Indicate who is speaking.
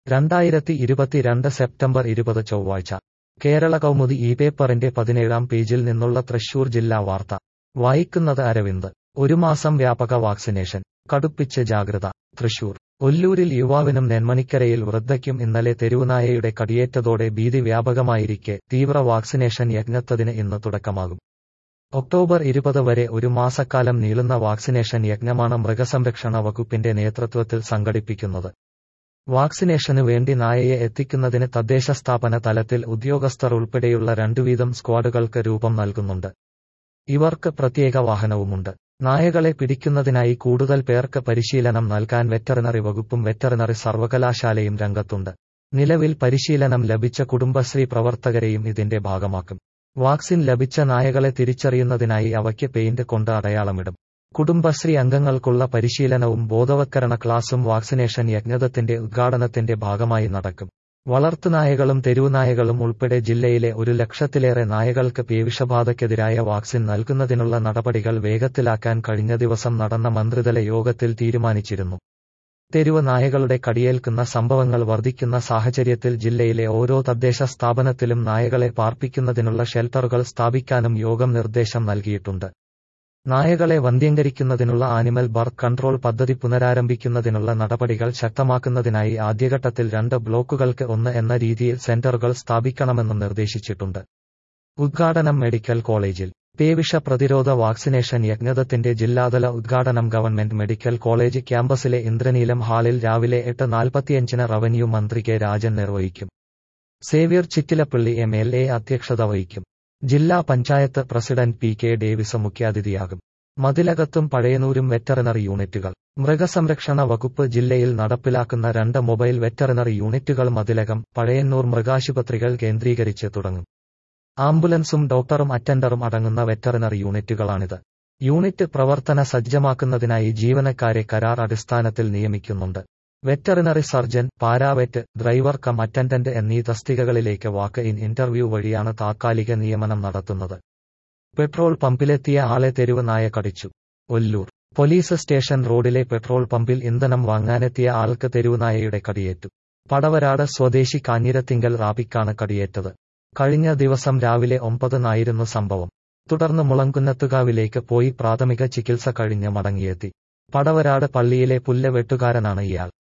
Speaker 1: രണ്ടായിരത്തി ഇരുപത്തിരണ്ട് സെപ്റ്റംബർ ഇരുപത് ചൊവ്വാഴ്ച കേരള കൗമുദി ഈ പേപ്പറിന്റെ പതിനേഴാം പേജിൽ നിന്നുള്ള തൃശൂർ ജില്ലാ വാർത്ത വായിക്കുന്നത് അരവിന്ദ് ഒരു മാസം വ്യാപക വാക്സിനേഷൻ കടുപ്പിച്ച് ജാഗ്രത തൃശൂർ ഒല്ലൂരിൽ യുവാവിനും നെന്മണിക്കരയിൽ വൃദ്ധയ്ക്കും ഇന്നലെ തെരുവുനായയുടെ കടിയേറ്റതോടെ ഭീതി വ്യാപകമായിരിക്കെ തീവ്ര വാക്സിനേഷൻ യജ്ഞത്തതിന് ഇന്ന് തുടക്കമാകും ഒക്ടോബർ ഇരുപത് വരെ ഒരു മാസക്കാലം നീളുന്ന വാക്സിനേഷൻ യജ്ഞമാണ് മൃഗസംരക്ഷണ വകുപ്പിന്റെ നേതൃത്വത്തിൽ സംഘടിപ്പിക്കുന്നത് വാക്സിനേഷനു വേണ്ടി നായയെ എത്തിക്കുന്നതിന് തദ്ദേശ സ്ഥാപന തലത്തിൽ ഉദ്യോഗസ്ഥർ ഉൾപ്പെടെയുള്ള രണ്ടുവീതം സ്ക്വാഡുകൾക്ക് രൂപം നൽകുന്നുണ്ട് ഇവർക്ക് പ്രത്യേക വാഹനവുമുണ്ട് നായകളെ പിടിക്കുന്നതിനായി കൂടുതൽ പേർക്ക് പരിശീലനം നൽകാൻ വെറ്ററിനറി വകുപ്പും വെറ്ററിനറി സർവകലാശാലയും രംഗത്തുണ്ട് നിലവിൽ പരിശീലനം ലഭിച്ച കുടുംബശ്രീ പ്രവർത്തകരെയും ഇതിന്റെ ഭാഗമാക്കും വാക്സിൻ ലഭിച്ച നായകളെ തിരിച്ചറിയുന്നതിനായി അവയ്ക്ക് പെയിന്റ് കൊണ്ട് അടയാളമിടും കുടുംബശ്രീ അംഗങ്ങൾക്കുള്ള പരിശീലനവും ബോധവത്കരണ ക്ലാസും വാക്സിനേഷൻ യജ്ഞത്തിന്റെ ഉദ്ഘാടനത്തിന്റെ ഭാഗമായി നടക്കും വളർത്തുനായകളും തെരുവുനായകളും ഉൾപ്പെടെ ജില്ലയിലെ ഒരു ലക്ഷത്തിലേറെ നായകൾക്ക് പേവിഷബാധയ്ക്കെതിരായ വാക്സിൻ നൽകുന്നതിനുള്ള നടപടികൾ വേഗത്തിലാക്കാൻ കഴിഞ്ഞ ദിവസം നടന്ന മന്ത്രിതല യോഗത്തിൽ തീരുമാനിച്ചിരുന്നു തെരുവ് നായകളുടെ കടിയേൽക്കുന്ന സംഭവങ്ങൾ വർദ്ധിക്കുന്ന സാഹചര്യത്തിൽ ജില്ലയിലെ ഓരോ തദ്ദേശ സ്ഥാപനത്തിലും നായകളെ പാർപ്പിക്കുന്നതിനുള്ള ഷെൽട്ടറുകൾ സ്ഥാപിക്കാനും യോഗം നിർദ്ദേശം നൽകിയിട്ടുണ്ട് നായകളെ വന്ധ്യംകരിക്കുന്നതിനുള്ള ആനിമൽ ബർത്ത് കൺട്രോൾ പദ്ധതി പുനരാരംഭിക്കുന്നതിനുള്ള നടപടികൾ ശക്തമാക്കുന്നതിനായി ആദ്യഘട്ടത്തിൽ രണ്ട് ബ്ലോക്കുകൾക്ക് ഒന്ന് എന്ന രീതിയിൽ സെന്ററുകൾ സ്ഥാപിക്കണമെന്നും നിർദ്ദേശിച്ചിട്ടുണ്ട് ഉദ്ഘാടനം മെഡിക്കൽ കോളേജിൽ പേവിഷ പ്രതിരോധ വാക്സിനേഷൻ യജ്ഞത്തിന്റെ ജില്ലാതല ഉദ്ഘാടനം ഗവൺമെന്റ് മെഡിക്കൽ കോളേജ് ക്യാമ്പസിലെ ഇന്ദ്രനീലം ഹാളിൽ രാവിലെ എട്ട് നാൽപ്പത്തിയഞ്ചിന് റവന്യൂ മന്ത്രി കെ രാജൻ നിർവഹിക്കും Xavier Chittilappally M L A അധ്യക്ഷത വഹിക്കും ജില്ലാ panchayat president P K Davis മുഖ്യാതിഥിയാകും മതിലകത്തും പഴയനൂരും വെറ്ററിനറി യൂണിറ്റുകൾ മൃഗസംരക്ഷണ വകുപ്പ് ജില്ലയിൽ നടപ്പിലാക്കുന്ന രണ്ട് മൊബൈൽ വെറ്ററിനറി യൂണിറ്റുകൾ മതിലകം പഴയന്നൂർ മൃഗാശുപത്രികൾ കേന്ദ്രീകരിച്ച് തുടങ്ങും ആംബുലൻസും ഡോക്ടറും അറ്റൻഡറും അടങ്ങുന്ന വെറ്ററിനറി യൂണിറ്റുകളാണിത് യൂണിറ്റ് പ്രവർത്തന സജ്ജമാക്കുന്നതിനായി ജീവനക്കാരെ കരാർ അടിസ്ഥാനത്തിൽ നിയമിക്കുന്നുണ്ട് veterinary surgeon paravet driver cum attendant എന്നീ തസ്തികകളിലേക്ക് വാക്ക് ഇൻ ഇന്റർവ്യൂ വഴിയാണ് താത്കാലിക നിയമനം നടത്തുന്നത് പെട്രോൾ പമ്പിലെത്തിയ ആളെ തെരുവ് നായ കടിച്ചു ഒല്ലൂർ പോലീസ് സ്റ്റേഷൻ റോഡിലെ പെട്രോൾ പമ്പിൽ ഇന്ധനം വാങ്ങാനെത്തിയ ആൾക്ക് തെരുവുനായയുടെ കടിയേറ്റു പടവരാട് സ്വദേശി കാഞ്ഞിരത്തിങ്കൽ റാബിക്കാണ് കടിയേറ്റത് കഴിഞ്ഞ ദിവസം രാവിലെ ഒമ്പതിനായിരുന്നു സംഭവം തുടർന്ന് മുളങ്കുന്നത്തുകാവിലേക്ക് പോയി പ്രാഥമിക ചികിത്സ കഴിഞ്ഞ് മടങ്ങിയെത്തി പടവരാട് പള്ളിയിലെ പുല്ല് വെട്ടുകാരനാണ് ഇയാൾ